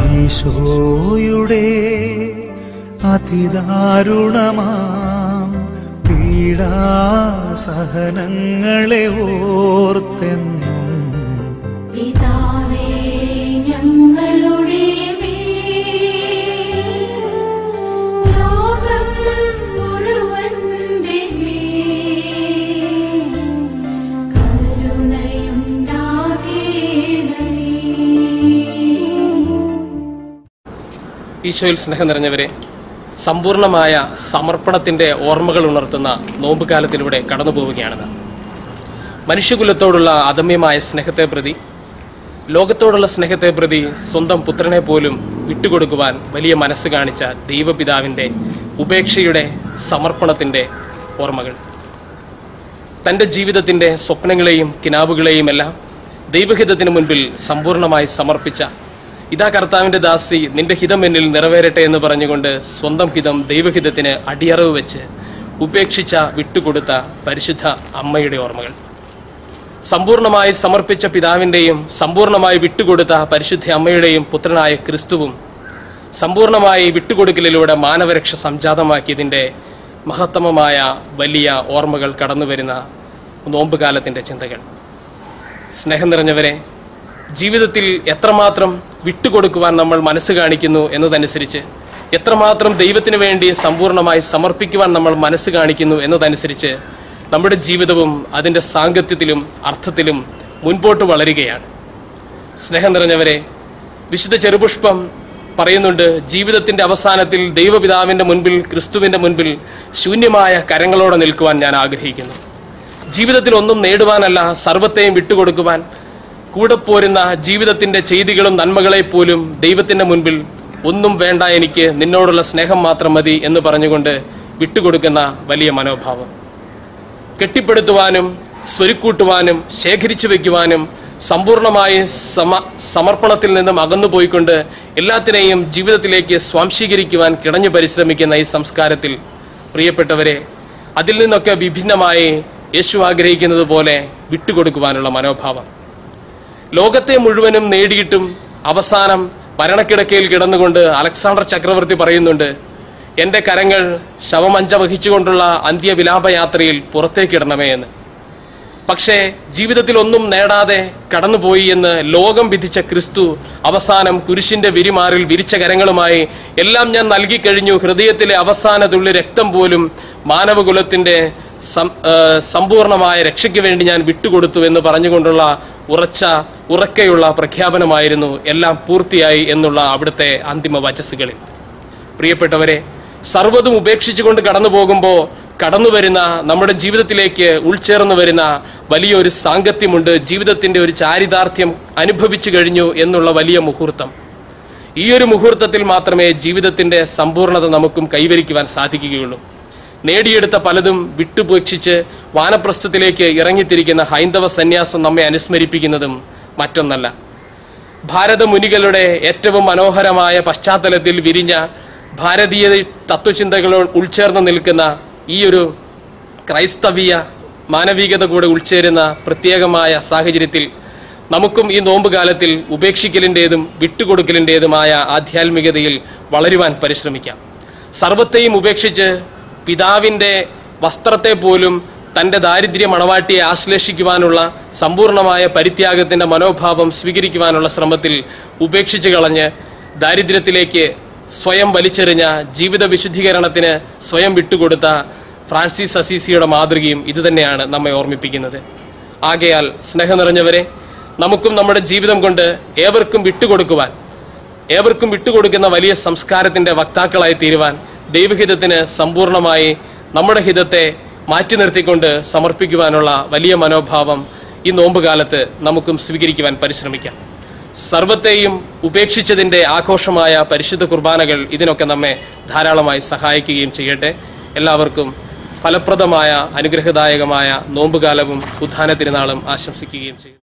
ഈശോയുടെ അതിദാരുണമാം പീഡാസഹനങ്ങളെ ഓർത്തെന്നും പിതാവേ ഞങ്ങളുടെ മേൽ ലോകം മുഴുവന്റെ മേൽ കരുണയുണ്ടാകേണമേ ഈശോയിൽ സ്നേഹം നിറഞ്ഞവരെ സമ്പൂർണമായ സമർപ്പണത്തിൻ്റെ ഓർമ്മകൾ ഉണർത്തുന്ന നോമ്പുകാലത്തിലൂടെ കടന്നു പോവുകയാണിത് മനുഷ്യകുലത്തോടുള്ള അദമ്യമായ സ്നേഹത്തെ പ്രതി ലോകത്തോടുള്ള സ്നേഹത്തെ പ്രതി സ്വന്തം പുത്രനെ പോലും വിട്ടുകൊടുക്കുവാൻ വലിയ മനസ്സ് കാണിച്ച ദൈവപിതാവിൻ്റെ ഉപേക്ഷയുടെ സമർപ്പണത്തിൻ്റെ ഓർമ്മകൾ തൻ്റെ ജീവിതത്തിൻ്റെ സ്വപ്നങ്ങളെയും കിനാവുകളെയും എല്ലാം ദൈവഹിതത്തിന് മുൻപിൽ സമ്പൂർണ്ണമായി സമർപ്പിച്ച ഇതാ കർത്താവിൻ്റെ ദാസി നിന്റെ ഹിതം എന്നിൽ നിറവേറട്ടെ എന്ന് പറഞ്ഞുകൊണ്ട് സ്വന്തം ഹിതം ദൈവഹിതത്തിന് അടിയറവ് വെച്ച് ഉപേക്ഷിച്ച വിട്ടുകൊടുത്ത പരിശുദ്ധ അമ്മയുടെ ഓർമ്മകൾ സമ്പൂർണമായി സമർപ്പിച്ച പിതാവിൻ്റെയും സമ്പൂർണമായി വിട്ടുകൊടുത്ത പരിശുദ്ധ അമ്മയുടെയും പുത്രനായ ക്രിസ്തുവും സമ്പൂർണമായി വിട്ടുകൊടുക്കലിലൂടെ മാനവരക്ഷ സംജാതമാക്കിയതിൻ്റെ മഹത്തമമായ വലിയ ഓർമ്മകൾ കടന്നു വരുന്ന നോമ്പുകാലത്തിൻ്റെ ചിന്തകൾ സ്നേഹം നിറഞ്ഞവരെ ജീവിതത്തിൽ എത്രമാത്രം വിട്ടുകൊടുക്കുവാൻ നമ്മൾ മനസ്സ് കാണിക്കുന്നു എന്നതനുസരിച്ച് എത്രമാത്രം ദൈവത്തിന് വേണ്ടി സമ്പൂർണ്ണമായി സമർപ്പിക്കുവാൻ നമ്മൾ മനസ്സ് കാണിക്കുന്നു എന്നതനുസരിച്ച് നമ്മുടെ ജീവിതവും അതിൻ്റെ സാങ്കത്യത്തിലും അർത്ഥത്തിലും മുൻപോട്ട് വളരുകയാണ് സ്നേഹം നിറഞ്ഞവരെ വിശുദ്ധ ചെറുപുഷ്പം പറയുന്നുണ്ട് ജീവിതത്തിന്റെ അവസാനത്തിൽ ദൈവപിതാവിന്റെ മുൻപിൽ ക്രിസ്തുവിന്റെ മുൻപിൽ ശൂന്യമായ കരങ്ങളോടെ നിൽക്കുവാൻ ഞാൻ ആഗ്രഹിക്കുന്നു ജീവിതത്തിൽ ഒന്നും നേടുവാനല്ല സർവത്തെയും വിട്ടുകൊടുക്കുവാൻ കൂടെ പോരുന്ന ജീവിതത്തിന്റെ ചെയ്തികളും നന്മകളെ പോലും ദൈവത്തിന്റെ മുൻപിൽ ഒന്നും വേണ്ട എനിക്ക് നിന്നോടുള്ള സ്നേഹം മാത്രം മതി എന്ന് പറഞ്ഞുകൊണ്ട് വിട്ടുകൊടുക്കുന്ന വലിയ മനോഭാവം കെട്ടിപ്പടുത്തുവാനും സ്വരുക്കൂട്ടുവാനും ശേഖരിച്ചു വയ്ക്കുവാനും സമ്പൂർണമായ സമ സമർപ്പണത്തിൽ നിന്നും അകന്നു പോയിക്കൊണ്ട് എല്ലാത്തിനെയും ജീവിതത്തിലേക്ക് സ്വാംശീകരിക്കുവാൻ കിടഞ്ഞു പരിശ്രമിക്കുന്ന ഈ സംസ്കാരത്തിൽ പ്രിയപ്പെട്ടവരെ അതിൽ നിന്നൊക്കെ വിഭിന്നമായി യേശു ആഗ്രഹിക്കുന്നത് പോലെ വിട്ടുകൊടുക്കുവാനുള്ള മനോഭാവം ലോകത്തെ മുഴുവനും നേടിയിട്ടും അവസാനം മരണക്കിടക്കയിൽ കിടന്നുകൊണ്ട് അലക്സാണ്ടർ ചക്രവർത്തി പറയുന്നുണ്ട് എൻ്റെ കരങ്ങൾ ശവമഞ്ച വഹിച്ചുകൊണ്ടുള്ള അന്ത്യവിലാപയാത്രയിൽ പുറത്തേക്കിടണമേ എന്ന് പക്ഷേ ജീവിതത്തിൽ ഒന്നും നേടാതെ കടന്നുപോയി എന്ന് ലോകം വിധിച്ച ക്രിസ്തു അവസാനം കുരിശിന്റെ വിരിമാറിൽ വിരിച്ച കരങ്ങളുമായി എല്ലാം ഞാൻ നൽകിക്കഴിഞ്ഞു ഹൃദയത്തിലെ അവസാന തുള്ളി രക്തം പോലും മാനവകുലത്തിന്റെ സം- ആ, സമ്പൂർണമായ രക്ഷയ്ക്ക് വേണ്ടി ഞാൻ വിട്ടുകൊടുത്തു എന്ന് പറഞ്ഞുകൊണ്ടുള്ള ഉറച്ച ഉറക്കെയുള്ള പ്രഖ്യാപനമായിരുന്നു എല്ലാം പൂർത്തിയായി എന്നുള്ള അവിടുത്തെ അന്തിമ വചസ്സുകളിൽ പ്രിയപ്പെട്ടവരെ സർവ്വതും ഉപേക്ഷിച്ചുകൊണ്ട് കടന്നു പോകുമ്പോൾ കടന്നു വരുന്ന നമ്മുടെ ജീവിതത്തിലേക്ക് ഉൾച്ചേർന്ന് വരുന്ന വലിയൊരു സാങ്കത്യമുണ്ട് ജീവിതത്തിന്റെ ഒരു ചാരിതാർത്ഥ്യം അനുഭവിച്ചു കഴിഞ്ഞു എന്നുള്ള വലിയ മുഹൂർത്തം ഈ ഒരു മുഹൂർത്തത്തിൽ മാത്രമേ ജീവിതത്തിന്റെ സമ്പൂർണ്ണത നമുക്കും കൈവരിക്കുവാൻ സാധിക്കുകയുള്ളൂ നേടിയെടുത്ത പലതും വിട്ടുപേക്ഷിച്ച് വാനപ്രസ്ഥത്തിലേക്ക് ഇറങ്ങിത്തിരിക്കുന്ന ഹൈന്ദവ സന്യാസം നമ്മെ അനുസ്മരിപ്പിക്കുന്നതും മറ്റൊന്നല്ല ഭാരത മുനികളുടെ ഏറ്റവും മനോഹരമായ പശ്ചാത്തലത്തിൽ വിരിഞ്ഞ ഭാരതീയ തത്വചിന്തകളോട് ഉൾച്ചേർന്ന് നിൽക്കുന്ന ഈ ഒരു ക്രൈസ്തവീയ മാനവികത കൂടെ ഉൾച്ചേരുന്ന പ്രത്യേകമായ സാഹചര്യത്തിൽ നമുക്കും ഈ നോമ്പ് കാലത്തിൽ ഉപേക്ഷിക്കലിൻ്റെതും വിട്ടുകൊടുക്കലിൻ്റെതുമായ ആധ്യാത്മികതയിൽ വളരുവാൻ പരിശ്രമിക്കാം സർവത്തെയും ഉപേക്ഷിച്ച് പിതാവിൻ്റെ വസ്ത്രത്തെ പോലും തൻ്റെ ദാരിദ്ര്യ മണവാട്ടിയെ ആശ്ലേഷിക്കുവാനുള്ള സമ്പൂർണമായ പരിത്യാഗത്തിൻ്റെ മനോഭാവം സ്വീകരിക്കുവാനുള്ള ശ്രമത്തിൽ ഉപേക്ഷിച്ച് കളഞ്ഞ് ദാരിദ്ര്യത്തിലേക്ക് സ്വയം വലിച്ചെറിഞ്ഞ ജീവിത വിശുദ്ധീകരണത്തിന് സ്വയം വിട്ടുകൊടുത്ത ഫ്രാൻസിസ് അസീസിയുടെ മാതൃകയും ഇതുതന്നെയാണ് നമ്മെ ഓർമ്മിപ്പിക്കുന്നത് ആകയാൽ സ്നേഹം നിറഞ്ഞവരെ നമുക്കും നമ്മുടെ ജീവിതം കൊണ്ട് ഏവർക്കും വിട്ടുകൊടുക്കുവാൻ ഏവർക്കും വിട്ടുകൊടുക്കുന്ന വലിയ സംസ്കാരത്തിന്റെ വക്താക്കളായി തീരുവാൻ ദൈവഹിതത്തിന് സമ്പൂർണമായി നമ്മുടെ ഹിതത്തെ മാറ്റി നിർത്തിക്കൊണ്ട് സമർപ്പിക്കുവാനുള്ള വലിയ മനോഭാവം ഈ നോമ്പുകാലത്ത് നമുക്കും സ്വീകരിക്കുവാൻ പരിശ്രമിക്കാം സർവത്തെയും ഉപേക്ഷിച്ചതിൻ്റെ ആഘോഷമായ പരിശുദ്ധ കുർബാനകൾ ഇതിനൊക്കെ നമ്മെ ധാരാളമായി സഹായിക്കുകയും ചെയ്യട്ടെ എല്ലാവർക്കും ഫലപ്രദമായ അനുഗ്രഹദായകമായ നോമ്പുകാലവും ഉദ്ധാന തിരുനാളും ആശംസിക്കുകയും ചെയ്യും